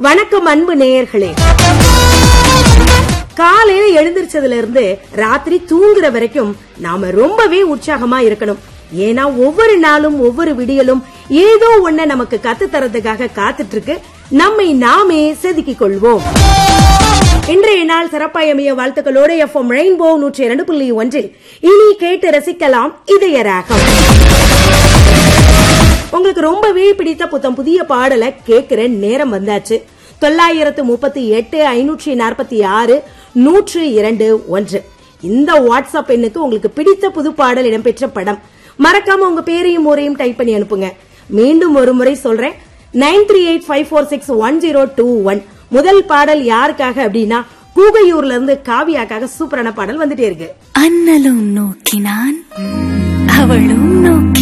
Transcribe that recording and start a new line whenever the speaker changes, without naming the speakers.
வணக்கம் அன்பு நேயர்களே காலையில எழுந்திருச்சதுல இருந்து ராத்திரி தூங்குற வரைக்கும் நாம ரொம்பவே உற்சாகமா இருக்கணும் ஏன்னா ஒவ்வொரு நாளும் ஒவ்வொரு விடியலும் ஏதோ ஒன்ன நமக்கு கத்து தரதுக்காக காத்துட்டு இருக்கு நம்மை நாமே செதுக்கிக் கொள்வோம் இன்றைய நாள் சிறப்பாய் அமைய வாழ்த்துக்களோட எஃப்எம் ரெயின்போ நூற்றி இரண்டு புள்ளி ஒன்றில் இனி கேட்டு ரசிக்கலாம் இதய ராகம் உங்களுக்கு ரொம்பவே பிடித்த புத்தம் புதிய பாடலை கேட்கிற நேரம் வந்தாச்சு தொள்ளாயிரத்து முப்பத்தி எட்டு ஐநூற்றி நாற்பத்தி ஆறு நூற்று இரண்டு ஒன்று இந்த வாட்ஸ்அப் எண்ணுக்கு உங்களுக்கு பிடித்த புது பாடல் இடம்பெற்ற படம் மறக்காம உங்க பேரையும் ஊரையும் டைப் பண்ணி அனுப்புங்க மீண்டும் ஒரு முறை சொல்றேன் nine three eight five four six one zero two one முதல் பாடல் யாருக்காக அப்படின்னா கூகையூர்ல இருந்து காவியாக்காக சூப்பரான பாடல் வந்துட்டே இருக்கு
அண்ணலும் நோக்கினான் அவளும் நோக்கி